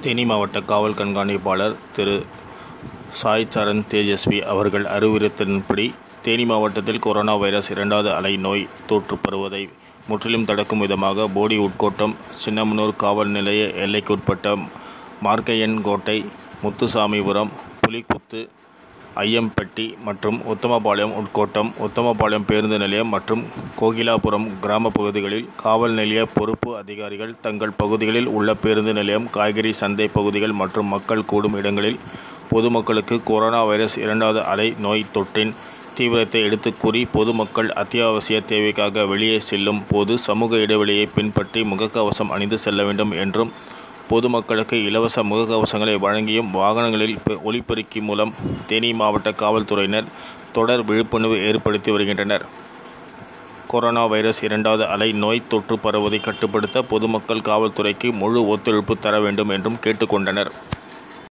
தேனி மாவட்ட காவல் கண்காணிப்பாளர் திரு சாய் சரண் தேஜஸ்வி அவர்கள் அறிவுறுத்தலின்படி தேனி மாவட்டத்தில் கொரோனா வைரஸ் இரண்டாவது அலை நோய் தொற்று பரவுவதை முற்றிலும் தடுக்கும் விதமாக போடி உட்கோட்டம் சின்னமனூர் காவல் நிலைய எல்லைக்குட்பட்ட மார்க்கையன்கோட்டை முத்துசாமிபுரம் புலிக்குத்து ஐயம்பட்டி மற்றும் உத்தமபாளையம் உட்கோட்டம் உத்தமபாளையம் பேருந்து நிலையம் மற்றும் கோகிலாபுரம் கிராம பகுதிகளில் காவல் நிலைய பொறுப்பு அதிகாரிகள் தங்கள் பகுதிகளில் உள்ள பேருந்து நிலையம் காய்கறி சந்தை பகுதிகள் மற்றும் மக்கள் கூடும் இடங்களில் பொதுமக்களுக்கு கொரோனா வைரஸ் இரண்டாவது அலை நோய் தொற்றின் தீவிரத்தை எடுத்துக் கூறி பொதுமக்கள் அத்தியாவசிய தேவைக்காக வெளியே செல்லும் போது சமூக இடைவெளியை பின்பற்றி முகக்கவசம் அணிந்து செல்ல வேண்டும் என்றும் பொதுமக்களுக்கு இலவச முகக்கவசங்களை வழங்கியும் வாகனங்களில் ஒலிபெருக்கி மூலம் தேனி மாவட்ட காவல்துறையினர் தொடர் விழிப்புணர்வு ஏற்படுத்தி வருகின்றனர் கொரோனா வைரஸ் இரண்டாவது அலை நோய் தொற்று பரவுவதை கட்டுப்படுத்த பொதுமக்கள் காவல்துறைக்கு முழு ஒத்துழைப்பு தர வேண்டும் என்றும் கேட்டுக்கொண்டனர்